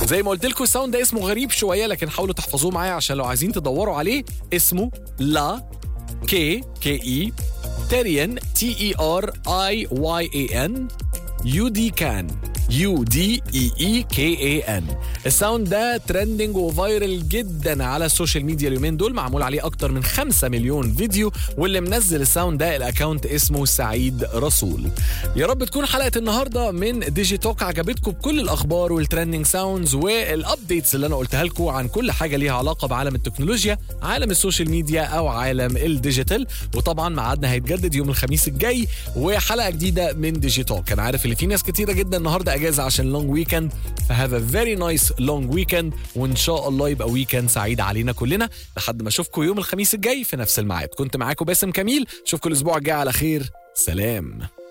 زي ما قلت لكم الساوند ده اسمه غريب شويه لكن حاولوا تحفظوه معايا عشان لو عايزين تدوروا عليه اسمه لا كي كي اي تيريان تي اي ار اي واي اي ان يو دي كان يو دي اي اي كي اي ان الساوند ده ترندنج وفايرل جدا على السوشيال ميديا اليومين دول معمول عليه اكتر من 5 مليون فيديو واللي منزل الساوند ده الاكونت اسمه سعيد رسول يا رب تكون حلقه النهارده من ديجي توك عجبتكم بكل الاخبار والترندنج ساوندز والابديتس اللي انا قلتها لكم عن كل حاجه ليها علاقه بعالم التكنولوجيا عالم السوشيال ميديا او عالم الديجيتال وطبعا ميعادنا هيتجدد يوم الخميس الجاي وحلقه جديده من ديجي توك انا عارف ان في ناس كتيره جدا النهارده اجازه عشان لونج ويكند فهاف ا فيري نايس لونج ويكند وان شاء الله يبقى ويكند سعيد علينا كلنا لحد ما اشوفكم يوم الخميس الجاي في نفس الميعاد كنت معاكم باسم كميل اشوفكم الاسبوع الجاي على خير سلام